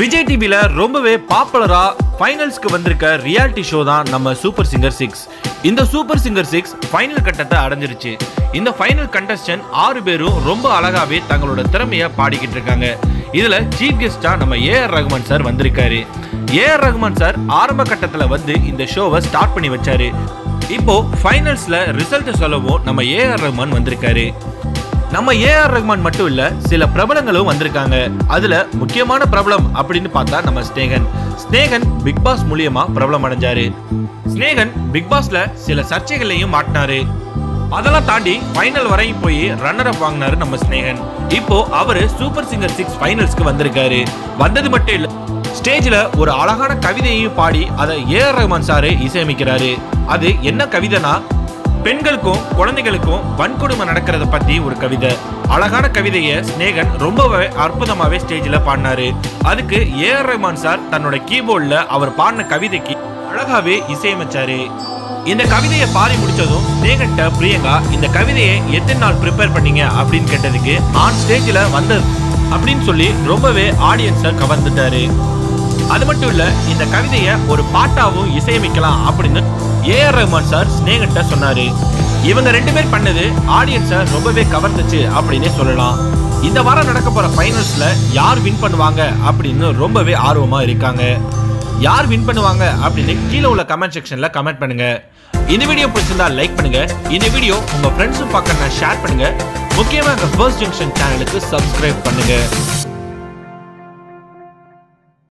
விஜய் டிவில ரொம்பவே பாப்புலரா ஃபைனல்ஸ்க்கு வந்திருக்க ரியாலிட்டி ஷோ தான் நம்ம சூப்பர் சிங்கர் சிக்ஸ் இந்த சூப்பர் சிங்கர் சிக்ஸ் ஃபைனல் கட்டத்தை அடைஞ்சிருச்சு இந்த ஃபைனல் கண்டஸ்டன்ட் ஆறு பேரும் ரொம்ப அழகாவே தங்களோட திறமைய பாடிக்கிட்டு இருக்காங்க இதுல சீஃப் கெஸ்டா நம்ம ஏஆர் ரகுமான் சார் வந்திருக்காரு ஏஆர் ரகுமான் சார் ஆரம்ப கட்டத்துல வந்து இந்த ஷோவை ஸ்டார்ட் பண்ணி வச்சாரு இப்போ ஃபைனல்ஸ்ல ரிசல்ட் சொல்லவும் நம்ம ஏஆர் ரகுமான் வந்திருக்காரு நம்ம ஏஆர் ரஹ்மான் மட்டும் இல்ல சில பிரபலங்களும் வந்திருக்காங்க அதுல முக்கியமான பிரபலம் அப்படின்னு பார்த்தா நம்ம ஸ்னேகன் ஸ்னேகன் பிக் பாஸ் மூலியமா பிரபலம் அடைஞ்சாரு ஸ்னேகன் பிக் பாஸ்ல சில சர்ச்சைகளையும் மாட்டினாரு அதெல்லாம் தாண்டி ஃபைனல் வரையும் போய் ரன்னர் அப் வாங்கினாரு நம்ம ஸ்னேகன் இப்போ அவரு சூப்பர் சிங்கர் சிக்ஸ் ஃபைனல்ஸ்க்கு வந்திருக்காரு வந்தது மட்டும் இல்ல ஸ்டேஜ்ல ஒரு அழகான கவிதையையும் பாடி அதை ஏஆர் ரஹ்மான் சாரு இசையமைக்கிறாரு அது என்ன கவிதைனா பெண்களுக்கும் குழந்தைகளுக்கும் வன்கொடுமை நடக்கிறத பத்தி ஒரு கவிதை அழகான கவிதையை ஸ்னேகன் ரொம்பவே அற்புதமாவே ஸ்டேஜ்ல பாடினாரு அதுக்கு ஏஆர் ரஹ்மான் சார் தன்னோட கீபோர்ட்ல அவர் பாடின கவிதைக்கு அழகாவே இசையமைச்சாரு இந்த கவிதையை பாடி முடிச்சதும் ஸ்னேகன்ட்ட பிரியங்கா இந்த கவிதையை எத்தனை நாள் ப்ரிப்பேர் பண்ணீங்க அப்படின்னு கேட்டதுக்கு ஆன் ஸ்டேஜ்ல வந்தது அப்படின்னு சொல்லி ரொம்பவே ஆடியன்ஸை கவர்ந்துட்டாரு அது மட்டும் இல்ல இந்த கவிதையை ஒரு பாட்டாவும் இசையமைக்கலாம் அப்படின்னு ஏஆர் ரஹ்மான் சார் ஸ்னேகன்ட்ட சொன்னாரு இவங்க ரெண்டு பேர் பண்ணது ஆடியன்ஸை ரொம்பவே கவர்ந்துச்சு அப்படின்னே சொல்லலாம் இந்த வாரம் நடக்க போற ஃபைனல்ஸ்ல யார் வின் பண்ணுவாங்க அப்படின்னு ரொம்பவே ஆர்வமா இருக்காங்க யார் வின் பண்ணுவாங்க அப்படின்னு கீழே உள்ள கமெண்ட் செக்ஷன்ல கமெண்ட் பண்ணுங்க இந்த வீடியோ பிடிச்சிருந்தா லைக் பண்ணுங்க இந்த வீடியோ உங்க ஃப்ரெண்ட்ஸும் பார்க்க ஷேர் பண்ணுங்க முக்கியமா எங்க ஃபர்ஸ்ட் ஜங்ஷன் சேனலுக்கு சப்ஸ்கிரைப் பண்ணுங்க